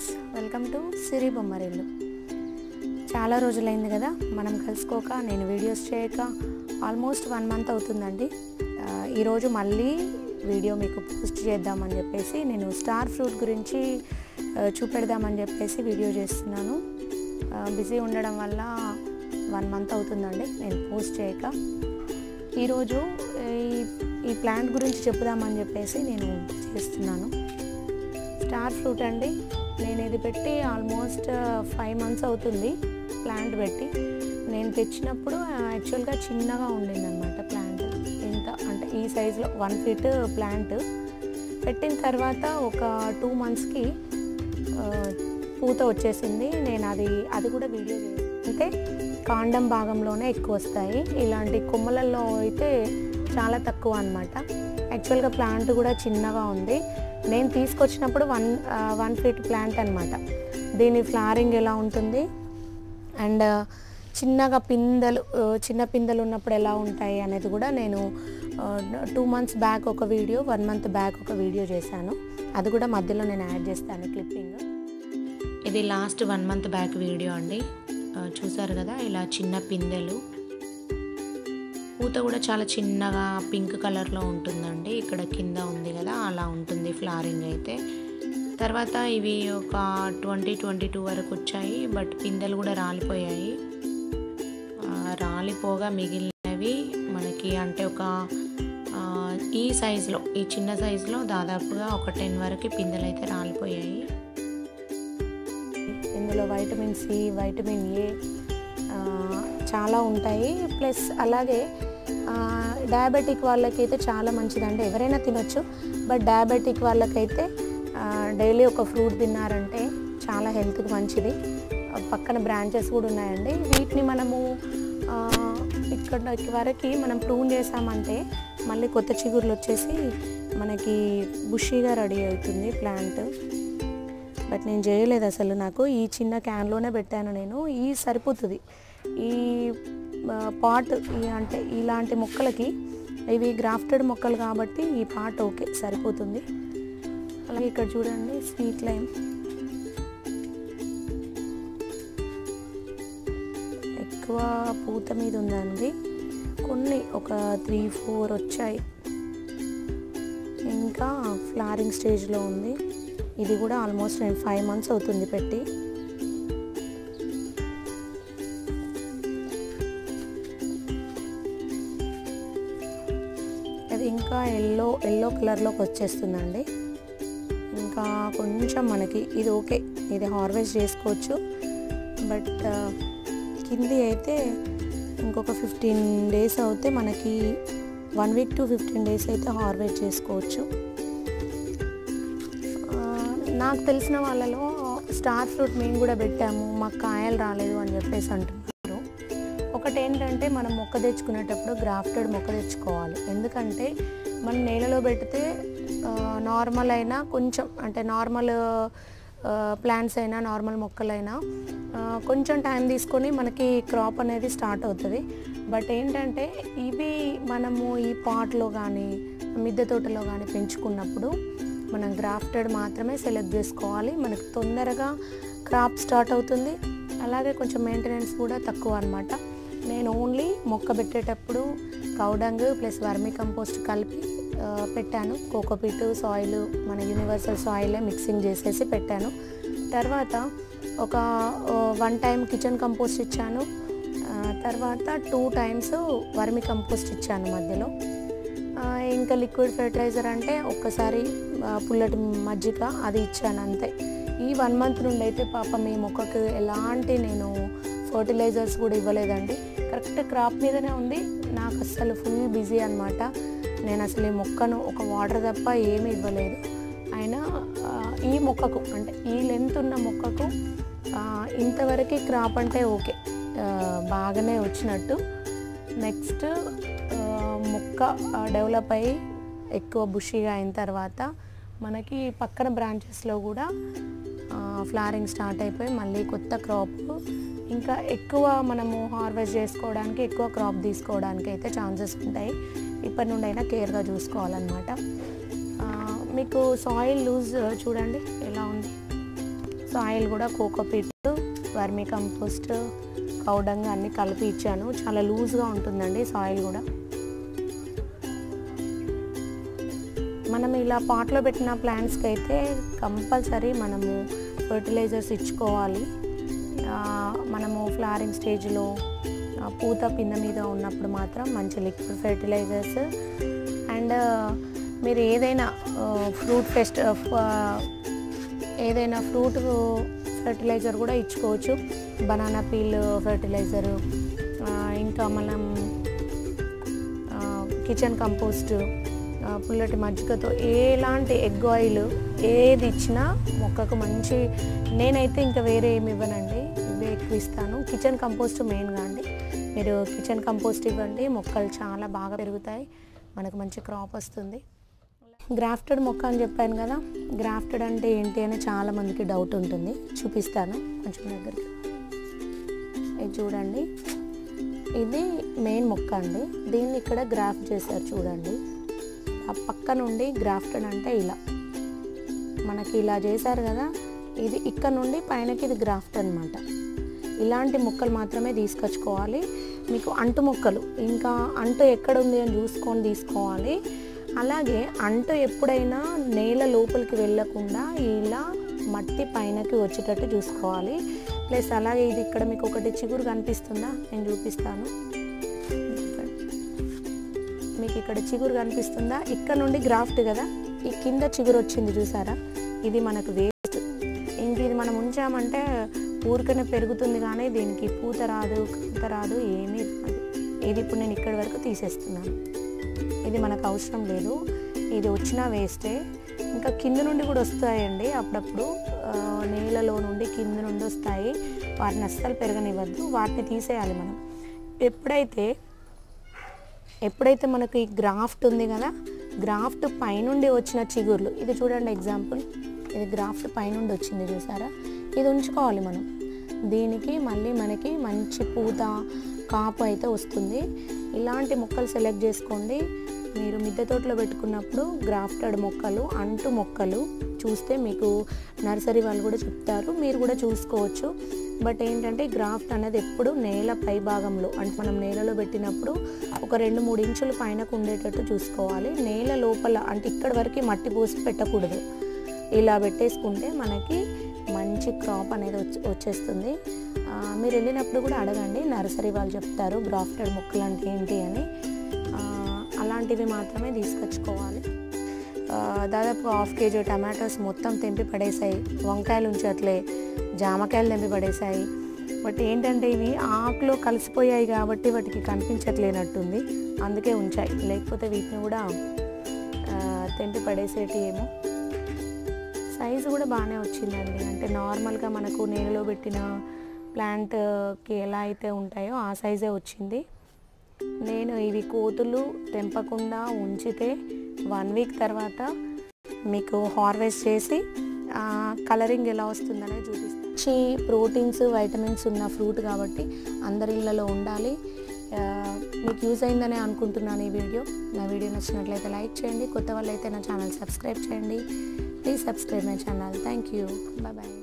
friends welcome to Siri Bommarillu చాలా రోజులైంది కదా మనం కలుసుకోక నేను వీడియోస్ చేయక ఆల్మోస్ట్ వన్ మంత్ అవుతుందండి ఆ, ఈరోజు మళ్ళీ వీడియో మీకు పోస్ట్ చేద్దామని చెప్పేసి నేను స్టార్ ఫ్రూట్ గురించి ఆ, చూపెడదామని చెప్పేసి వీడియో చేస్తున్నాను బిజీ ఉండడం వల్ల వన్ మంత్ అవుతుందండి నేను పోస్ట్ చేయక ఈరోజు ఈ ఈ ప్లాంట్ గురించి చెప్పుదామని చెప్పేసి నేను చేస్తున్నాను స్టార్ ఫ్రూట్ అండి నేను ఇది పెట్టి ఆల్మోస్ట్ ఫైవ్ మంత్స్ అవుతుంది ప్లాంట్ పెట్టి నేను తెచ్చినప్పుడు యాక్చువల్గా చిన్నగా ఉండింది అనమాట ప్లాంట్ ఇంత అంటే ఈ సైజులో వన్ ఫీట్ ప్లాంట్ పెట్టిన తర్వాత ఒక టూ మంత్స్కి పూత వచ్చేసింది నేను అది అది కూడా వీడియో చేసి అంటే కాండం భాగంలోనే ఎక్కువ వస్తాయి ఇలాంటి కొమ్మలలో అయితే చాలా తక్కువ అనమాట యాక్చువల్గా ప్లాంట్ కూడా చిన్నగా ఉంది నేను తీసుకొచ్చినప్పుడు వన్ వన్ ఫీట్ ప్లాంట్ అనమాట దీని ఫ్లారింగ్ ఎలా ఉంటుంది అండ్ చిన్నగా పిందెలు ఆ, చిన్న పిందెలు ఉన్నప్పుడు ఎలా ఉంటాయి అనేది కూడా నేను టూ మంత్స్ బ్యాక్ ఒక వీడియో వన్ మంత్ బ్యాక్ ఒక వీడియో చేశాను అది కూడా మధ్యలో నేను యాడ్ చేస్తాను క్లిప్పింగ్ ఇది last one month back video అండి ఆ, చూసారు కదా ఇలా చిన్న పిందెలు పూత కూడా చాలా చిన్నగా పింక్ కలర్లో ఉంటుందండి ఇక్కడ కింద ఉంది కదా అలా ఉంటుంది ఫ్లారింగ్ అయితే తర్వాత ఇవి ఒక ట్వంటీ ట్వంటీ టూ వరకు వచ్చాయి బట్ పిందెలు కూడా రాలిపోయాయి ఆ, రాలిపోగా మిగిలినవి మనకి అంటే ఒక ఆ, ఈ సైజులో ఈ చిన్న సైజులో దాదాపుగా ఒక టెన్ వరకు పిందెలు అయితే రాలిపోయాయి ఇందులో వైటమిన్ సి వైటమిన్ ఏ ఆ, చాలా ఉంటాయి ప్లస్ అలాగే ఆ, డయాబెటిక్ వాళ్ళకైతే చాలా మంచిదండి ఎవరైనా తినొచ్చు బట్ డయాబెటిక్ వాళ్ళకైతే ఆ, డైలీ ఒక ఫ్రూట్ తిన్నారంటే చాలా హెల్త్కి మంచిది ఆ, పక్కన బ్రాంచెస్ కూడా ఉన్నాయండి వీటిని మనము ఆ, ఇక్కడ వరకు మనం ప్రూన్ చేసామంటే మళ్ళీ కొత్త చిగుర్లు వచ్చేసి మనకి బుషీగా రెడీ అవుతుంది ప్లాంట్ బట్ నేను చేయలేదు అసలు నాకు ఈ చిన్న క్యాన్లోనే పెట్టాను నేను ఈ సరిపోతుంది ఈ ఆ, పాట్ ఈ అంటే ఇలాంటి మొక్కలకి ఇవి గ్రాఫ్టెడ్ మొక్కలు కాబట్టి ఈ పాట్ ఓకే సరిపోతుంది అలాగే ఇక్కడ చూడండి స్వీట్ లైమ్ ఎక్కువ పూత మీద ఉందండి కొన్ని ఒక త్రీ ఫోర్ వచ్చాయి ఇంకా ఫ్లారింగ్ స్టేజ్లో ఉంది ఇది కూడా ఆల్మోస్ట్ నేను ఫైవ్ మంత్స్ అవుతుంది పెట్టి అది ఇంకా ఎల్లో ఎల్లో కలర్లోకి వచ్చేస్తుందండి ఇంకా కొంచెం మనకి ఇది ఓకే ఇది హార్వెస్ట్ చేసుకోవచ్చు బట్ కింది అయితే ఇంకొక ఫిఫ్టీన్ డేస్ అవుతే మనకి one week to fifteen days అయితే హార్వెస్ట్ చేసుకోవచ్చు ఆ, నాకు తెలిసిన వాళ్ళలో స్టార్ ఫ్రూట్ మేము కూడా పెట్టాము మాకు కాయలు రాలేదు అని చెప్పేసి అంటున్నారు ఒకటి ఏంటంటే మనం మొక్క తెచ్చుకునేటప్పుడు గ్రాఫ్టెడ్ మొక్క తెచ్చుకోవాలి ఎందుకంటే మనం నేలలో పెడితే నార్మల్ అయినా కొంచెం అంటే నార్మల్ ప్లాంట్స్ అయినా నార్మల్ మొక్కలైనా ఆ, కొంచెం టైం తీసుకొని మనకి క్రాప్ అనేది స్టార్ట్ అవుతుంది బట్ ఏంటంటే ఇవి మనము ఈ పాట్లో కానీ మిద్దె తోటలో కానీ పెంచుకున్నప్పుడు మనం గ్రాఫ్టెడ్ మాత్రమే సెలెక్ట్ చేసుకోవాలి మనకు తొందరగా క్రాప్ స్టార్ట్ అవుతుంది అలాగే కొంచెం మెయింటెనెన్స్ కూడా తక్కువ అనమాట నేను ఓన్లీ మొక్క పెట్టేటప్పుడు కౌడంగ్ ప్లస్ వర్మి కంపోస్ట్ కలిపి ఆ, పెట్టాను కోకోపీట్ సాయిల్ మన యూనివర్సల్ సాయిలే మిక్సింగ్ చేసేసి పెట్టాను తర్వాత ఒక వన్ టైం కిచెన్ కంపోస్ట్ ఇచ్చాను ఆ, తర్వాత టూ టైమ్స్ వర్మి కంపోస్ట్ ఇచ్చాను మధ్యలో ఆ, ఇంకా లిక్విడ్ ఫెర్టిలైజర్ అంటే ఒక్కసారి ఆ, పుల్లటి మజ్జిగ అది ఇచ్చాను అంతే ఈ వన్ మంత్ నుండి అయితే పాపం ఈ మొక్కకు ఎలాంటి నేను ఫర్టిలైజర్స్ కూడా ఇవ్వలేదండి కరెక్ట్ క్రాప్ మీదనే ఉంది నాకు అసలు ఫుల్ బిజీ అనమాట నేను అసలు ఈ మొక్కను ఒక వాటర్ తప్ప ఏమీ ఇవ్వలేదు అయినా ఆ, ఈ మొక్కకు అంటే ఈ లెంత్ ఉన్న మొక్కకు ఆ, ఇంతవరకు క్రాప్ అంటే ఓకే ఆ, బాగానే వచ్చినట్టు నెక్స్ట్ మొక్క డెవలప్ అయ్యి ఎక్కువ బుషిగా అయిన తర్వాత మనకి పక్కన బ్రాంచెస్లో కూడా ఫ్లారింగ్ స్టార్ట్ అయిపోయి మళ్ళీ కొత్త క్రాప్ ఇంకా ఎక్కువ మనము హార్వెస్ట్ చేసుకోవడానికి ఎక్కువ క్రాప్ తీసుకోవడానికి అయితే ఛాన్సెస్ ఉంటాయి ఇప్పటి నుండి అయినా కేర్గా చూసుకోవాలన్నమాట ఆ, మీకు సాయిల్ లూజ్ చూడండి ఎలా ఉంది సాయిల్ కూడా కోకోపీట్ వర్మీ కంపోస్ట్ కౌడంగా అన్నీ కలిపి ఇచ్చాను చాలా లూజ్గా ఉంటుందండి సాయిల్ కూడా మనం ఇలా పాట్లో పెట్టిన ప్లాంట్స్కి అయితే కంపల్సరీ మనము ఫర్టిలైజర్స్ ఇచ్చుకోవాలి ఆ, మనము ఫ్లారింగ్ స్టేజ్లో ఆ, పూత పింద మీద ఉన్నప్పుడు మాత్రం మంచి లిక్విడ్ ఫెర్టిలైజర్స్ అండ్ మీరు ఏదైనా ఫ్రూట్ ఫెస్ట్ ఏదైనా ఫ్రూట్ ఫెర్టిలైజర్ కూడా ఇచ్చుకోవచ్చు బనానా పీల్ ఫెర్టిలైజరు ఇంకా మనం కిచెన్ కంపోస్ట్ పుల్లటి మజ్జిగతో ఎలాంటి ఎగ్ ఆయిల్ ఏది ఇచ్చినా మొక్కకు మంచి నేనైతే ఇంకా వేరే ఏమి ఇవ్వనండి ఇవే ఎక్కువ ఇస్తాను కిచెన్ కంపోస్ట్ మెయిన్గా అండి మీరు కిచెన్ కంపోస్ట్ ఇవ్వండి మొక్కలు చాలా బాగా పెరుగుతాయి మనకు మంచి క్రాప్ వస్తుంది గ్రాఫ్టెడ్ మొక్క అని చెప్పాను కదా గ్రాఫ్టెడ్ అంటే ఏంటి అని చాలా మందికి డౌట్ ఉంటుంది చూపిస్తాను కొంచెం దగ్గరికి ఇది చూడండి ఇది మెయిన్ మొక్క అండి దీన్ని ఇక్కడ గ్రాఫ్ట్ చేశారు చూడండి ఆ పక్క నుండి గ్రాఫ్టెడ్ అంటే ఇలా మనకి ఇలా చేశారు కదా ఇది ఇక్కడ నుండి పైనకి ఇది గ్రాఫ్ట్ అనమాట ఇలాంటి మొక్కలు మాత్రమే తీసుకొచ్చుకోవాలి మీకు అంటు మొక్కలు ఇంకా అంటు ఎక్కడ ఉంది అని చూసుకొని తీసుకోవాలి అలాగే అంటు ఎప్పుడైనా నేల లోపలికి వెళ్ళకుండా ఇలా మట్టి పైనకి వచ్చేటట్టు చూసుకోవాలి ప్లస్ అలాగే ఇది ఇక్కడ మీకు ఒకటి చిగురు కనిపిస్తుందా నేను చూపిస్తాను మీకు ఇక్కడ చిగురు కనిపిస్తుందా ఇక్కడ నుండి గ్రాఫ్ట్ కదా ఈ కింద చిగురు వచ్చింది చూసారా ఇది మనకు వేస్ట్ ఇంక ఇది మనం ఉంచామంటే ఊరికనే పెరుగుతుంది కానీ దీనికి పూత రాదు కంత రాదు ఏమీ రాదు ఇది ఇప్పుడు నేను ఇక్కడి వరకు తీసేస్తున్నాను ఇది మనకు అవసరం లేదు ఇది వచ్చినా వేస్టే ఇంకా కింద నుండి కూడా వస్తాయండి అప్పుడప్పుడు ఆ, నేలలో నుండి కింద నుండి వస్తాయి వాటిని అస్సలు పెరగనివ్వద్దు వాటిని తీసేయాలి మనం ఎప్పుడైతే ఎప్పుడైతే మనకు ఈ గ్రాఫ్ట్ ఉంది కదా గ్రాఫ్ట్ పైనుండి వచ్చిన చిగుర్లు ఇది చూడండి ఎగ్జాంపుల్ ఇది గ్రాఫ్ట్ పైనుండి వచ్చింది చూసారా ఇది ఉంచుకోవాలి మనం దీనికి మళ్ళీ మనకి మంచి పూత కాపు అయితే వస్తుంది ఇలాంటి మొక్కలు సెలెక్ట్ చేసుకోండి మీరు మిద్దె తోటలో పెట్టుకున్నప్పుడు గ్రాఫ్టెడ్ మొక్కలు అంటు మొక్కలు చూస్తే మీకు నర్సరీ వాళ్ళు కూడా చెప్తారు మీరు కూడా చూసుకోవచ్చు బట్ ఏంటంటే గ్రాఫ్ట్ అనేది ఎప్పుడు నేల పై భాగంలో అంటే మనం నేలలో పెట్టినప్పుడు ఒక రెండు మూడు ఇంచుల పైనకు ఉండేటట్టు చూసుకోవాలి నేల లోపల అంటే ఇక్కడ వరకు మట్టి పోసి పెట్టకూడదు ఇలా పెట్టేసుకుంటే మనకి మంచి క్రాప్ అనేది వచ్చి వచ్చేస్తుంది ఆ, మీరు వెళ్ళినప్పుడు కూడా అడగండి నర్సరీ వాళ్ళు చెప్తారు గ్రాఫ్టెడ్ మొక్కలు అంటే ఏంటి అని ఆ, అలాంటివి మాత్రమే తీసుకొచ్చుకోవాలి ఆ, దాదాపు హాఫ్ కేజీ టమాటోస్ మొత్తం తెంపి పడేసాయి వంకాయలు ఉంచట్లే జామకాయలు తెంపి పడేసాయి బట్ ఏంటంటే ఇవి ఆకులో కలిసిపోయాయి కాబట్టి వాటికి కనిపించట్లేనట్టుంది అందుకే ఉంచాయి లేకపోతే వీటిని కూడా ఆ, తెంపి పడేసేటి ఏమో సైజు కూడా బాగానే వచ్చిందండి అంటే నార్మల్గా మనకు నేలలో పెట్టిన ప్లాంట్కి ఎలా అయితే ఉంటాయో ఆ సైజే వచ్చింది నేను ఇవి కోతులు తెంపకుండా ఉంచితే వన్ వీక్ తర్వాత మీకు హార్వెస్ట్ చేసి కలరింగ్ ఎలా వస్తుందనేది చూపిస్తాను మంచి ప్రోటీన్స్ వైటమిన్స్ ఉన్న ఫ్రూట్ కాబట్టి అందరి ఇళ్ళలో ఉండాలి ఆ, మీకు యూజ్ అయిందని అనుకుంటున్నాను ఈ వీడియో నా వీడియో నచ్చినట్లయితే లైక్ చేయండి కొత్త వాళ్ళు అయితే నా ఛానల్ సబ్స్క్రైబ్ చేయండి please subscribe my channel thank you bye bye